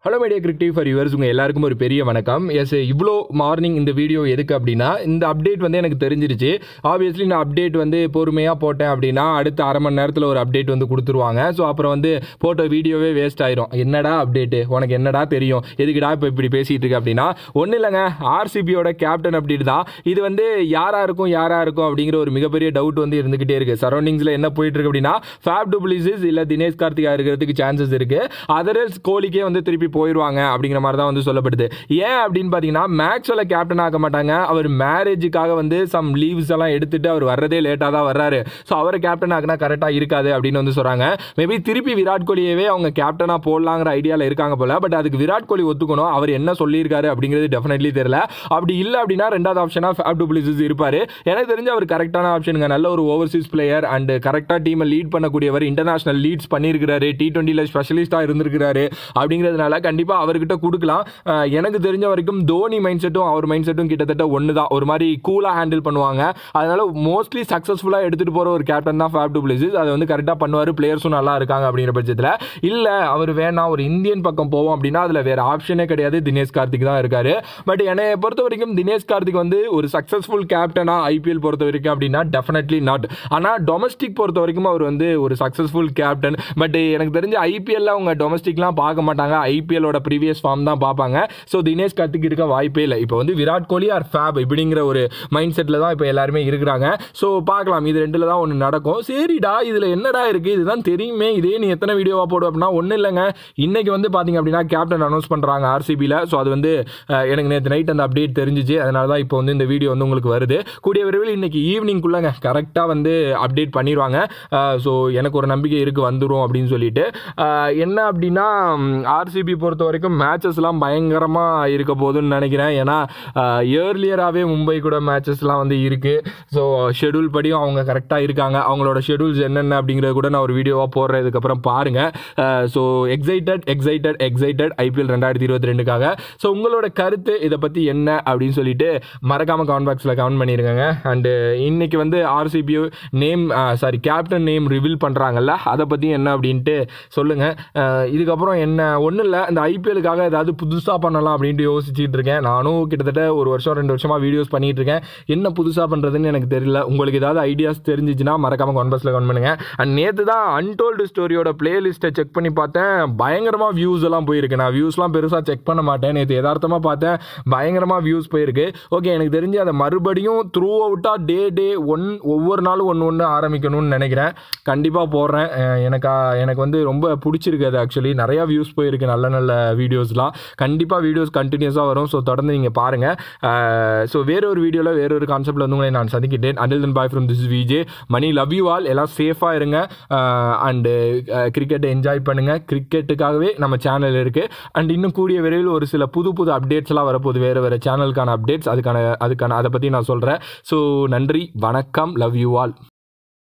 hello media creative for yours உங்கள் எல்லாருக்கும் ஒரு பெரிய வணக்கம் எஸ் இவ்வளோ மார்னிங் இந்த வீடியோ எதுக்கு அப்படின்னா இந்த அப்டேட் வந்து எனக்கு தெரிஞ்சிருச்சு ஆப்வியஸ்லி நான் அப்டேட் வந்து பொறுமையாக போட்டேன் அப்படின்னா அடுத்த அரை மணி நேரத்தில் ஒரு அப்டேட் வந்து கொடுத்துருவாங்க ஸோ அப்புறம் வந்து போட்ட வீடியோவே வேஸ்ட் ஆயிரும் என்னடா அப்டேட்டு உனக்கு என்னடா தெரியும் எதுக்குடா இப்போ இப்படி பேசிகிட்டு இருக்கு அப்படின்னா ஒன்றும் இல்லைங்க ஆர்சிபியோட கேப்டன் அப்டேட் தான் இது வந்து யாராக இருக்கும் யாராக இருக்கும் அப்படிங்கிற ஒரு மிகப்பெரிய டவுட் வந்து இருந்துகிட்டே இருக்குது சரௌண்டிங்ஸில் என்ன போயிட்டு இருக்கு அப்படின்னா ஃபேப் டூப்ளிசிஸ் இல்லை தினேஷ் கார்த்திகா இருக்கிறதுக்கு சான்சஸ் இருக்குது அதர்ஸ் கோலிக்கே வந்து திருப்பி போயிடுவாங்க அப்படிங்கிற மாதிரி தான் வந்து சொல்லப்படுது ஏன் அப்படின்னு பார்த்தீங்கன்னா மேக்ஸ்வெல்ல கேப்டன் ஆக்க மாட்டாங்க அவர் மேரேஜுக்காக வந்து சம் லீவ்ஸ் எல்லாம் எடுத்துட்டு அவர் வர்றதே லேட்டாக தான் வர்றாரு ஸோ அவரை கேப்டன் ஆக்கினா கரெக்டாக இருக்காது அப்படின்னு வந்து சொல்கிறாங்க மேபி திருப்பி விராட் கோலியவே அவங்க கேப்டனாக போடலாங்கிற ஐடியாவில் இருக்காங்க போல பட் அதுக்கு விராட் கோலி ஒத்துக்கணும் அவர் என்ன சொல்லியிருக்காரு அப்படிங்கிறது டெஃபினெட்லி தெரியல அப்படி இல்லை அப்படின்னா ரெண்டாவது ஆப்ஷனாக ஃபேப் டூப்ளிசிஸ் இருப்பார் எனக்கு தெரிஞ்ச அவர் கரெக்டான ஆப்ஷனுங்க நல்ல ஒரு ஓவர்சீஸ் பிளேயர் அண்ட் கரெக்டாக டீமை லீட் பண்ணக்கூடியவர் இன்டர்நேஷனல் லீட்ஸ் பண்ணியிருக்கிறாரு டி டுவெண்ட்டியில் ஸ்பெஷலிஸ்ட்டாக இருந்திருக்கிறாரு அப்படிங்கிறதுனால கண்டிப்பாக அவர்கிட்ட கொடுக்கலாம் அஹ் எனக்கு தெரிஞ்ச வரைக்கும் தோனி மைண்ட் செட்டும் அவர் மைண்ட் செட்டும் கிட்டத்தட்ட ஒன்று தான் ஒரு மாதிரி கூலாக ஹேண்டில் பண்ணுவாங்க அதனால மோஸ்ட்லி சக்ஸஸ்ஃபுல்லாக எடுத்துகிட்டு போகிற ஒரு கேப்டன் தான் ஃபேப் டூப்ளிசிஸ் அதை வந்து கரெக்டாக பண்ணுவார் பிளேயர்ஸும் நல்லா இருக்காங்க அப்படிங்கிற பட்சத்தில் இல்லை அவர் வேணாம் ஒரு இந்தியன் பக்கம் போவோம் அப்படின்னா அதில் வேறு ஆப்ஷனே கிடையாது தினேஷ் கார்த்திக் தான் இருக்காரு பட் என்னை பொறுத்த வரைக்கும் தினேஷ் கார்த்திக் வந்து ஒரு சக்ஸஸ்ஃபுல் கேப்டனாக ஐபிஎல் பொறுத்த வரைக்கும் அப்படின்னா டெஃபினெட்லி நாட் ஆனால் டொமஸ்டிக் பொறுத்த வரைக்கும் அவர் வந்து ஒரு சக்ஸஸ்ஃபுல் கேப்டன் பட் எனக்கு தெரிஞ்ச ஐபிஎல்ல அவங்க டொமஸ்டிக்லாம் பார்க்க மாட்டாங்க ஐபிஎல்லோட ப்ரீவியஸ் ஃபார்ம் தான் பார்ப்பாங்க ஸோ தினேஷ் கார்த்திக் இருக்க வாய்ப்பே இல்லை இப்போ வந்து விராட் கோலி ஆர் ஃபேப் இப்படிங்கிற ஒரு மைண்ட் செட்டில் தான் இப்போ எல்லாருமே இருக்கிறாங்க ஸோ பார்க்கலாம் இது ரெண்டில் தான் ஒன்று நடக்கும் சரிடா இதில் என்னடா இருக்குது இதுதான் தெரியுமே இதே நீ எத்தனை வீடியோவாக போடு அப்படின்னா ஒன்றும் இல்லைங்க இன்னைக்கு வந்து பார்த்தீங்க அப்படின்னா கேப்டன் அனௌன்ஸ் பண்ணுறாங்க ஆர்சிபியில் ஸோ அது வந்து அஹ், எனக்கு நேற்று நைட் அந்த அப்டேட் தெரிஞ்சிச்சு அதனால தான் இப்போ வந்து இந்த வீடியோ வந்து உங்களுக்கு வருது கூடிய விரைவில் இன்னைக்கு ஈவினிங்குள்ளங்க கரெக்டாக வந்து அப்டேட் பண்ணிடுவாங்க ஸோ எனக்கு ஒரு நம்பிக்கை இருக்குது வந்துடும் அப்படின்னு சொல்லிட்டு அஹ், என்ன அப்படின்னா ஆர்சிபி பொறுத்த வரைக்கும் மேட்சஸ்லாம் பயங்கரமாக இருக்க போகுதுன்னு நினைக்கிறேன் ஏன்னா இயர்லியராகவே மும்பை கூட மேட்சஸ்லாம் வந்து இருக்குது ஸோ ஷெடியூல் படியும் அவங்க கரெக்டாக இருக்காங்க அவங்களோட ஷெடியூல்ஸ் என்னென்ன அப்படிங்கிறத கூட நான் ஒரு வீடியோவாக போடுறேன் இதுக்கப்புறம் பாருங்கள் so excited excited excited IPL ரெண்டாயிரத்தி இருபத்தி ரெண்டுக்காக ஸோ உங்களோட கருத்து இதை பற்றி என்ன அப்படின்னு சொல்லிட்டு மறக்காமல் கமெண்ட் பாக்ஸில் கமெண்ட் பண்ணியிருக்காங்க அண்டு இன்னைக்கு வந்து RCB name sorry captain name reveal பண்ணுறாங்கல்ல அதை பற்றி என்ன அப்படின்ட்டு சொல்லுங்கள் இதுக்கப்புறம் என்ன ஒன்றும் இல்லை இந்த ஐபிஎலுக்காக ஏதாவது புதுசாக பண்ணலாம் அப்படின்ட்டு யோசிச்சுட்டு இருக்கேன் நானும் கிட்டத்தட்ட ஒரு வருஷம் ரெண்டு வருஷமாக வீடியோஸ் பண்ணிட்டு இருக்கேன் என்ன புதுசாக பண்ணுறதுன்னு எனக்கு தெரியல உங்களுக்கு ஏதாவது ஐடியாஸ் தெரிஞ்சிச்சுன்னா மறக்காமல் கான்பஸில் கமெண்ட் பண்ணுங்க அண்ட் நேற்று தான் அன்டோல்டு ஸ்டோரியோட பிளேலிஸ்ட்டை செக் பண்ணி பார்த்தேன் பயங்கரமாக வியூஸ் எல்லாம் போயிருக்கு நான் வியூஸ்லாம் பெருசாக செக் பண்ண மாட்டேன் நேற்று யதார்த்தமாக பார்த்தேன் பயங்கரமாக வியூஸ் போயிருக்கு ஓகே எனக்கு தெரிஞ்சு அதை மறுபடியும் த்ரூ அவுட்டாக டே டே ஒன் ஒவ்வொரு நாளும் ஒன்று ஒன்று ஆரம்பிக்கணும்னு நினைக்கிறேன் கண்டிப்பாக போடுறேன் அஹ் எனக்கு எனக்கு வந்து ரொம்ப பிடிச்சிருக்கு அது ஆக்சுவலி நிறையா வியூஸ் போயிருக்கு நல்ல நல்ல வீடியோஸ்லாம் கண்டிப்பாக வீடியோஸ் கண்டினியூஸாக வரும் ஸோ தொடர்ந்து நீங்கள் பாருங்கள் ஸோ வேற ஒரு வீடியோவில் வேற ஒரு கான்செப்ட்டில் வந்து உங்களை நான் சந்திக்கிட்டேன் until then bye from this VJ Mani love you all எல்லாம் சேஃபாக இருங்க அண்டு கிரிக்கெட்டை என்ஜாய் பண்ணுங்கள் கிரிக்கெட்டுக்காகவே நம்ம சேனல் இருக்குது அண்ட் இன்னும் கூடிய விரைவில் ஒரு சில புது புது அப்டேட்ஸ்லாம் வரப்போகுது வேறு வேறு சேனலுக்கான அப்டேட்ஸ் அதுக்கான அதுக்கான அதை பற்றி நான் சொல்கிறேன் ஸோ நன்றி வணக்கம் லவ் யூ ஆல்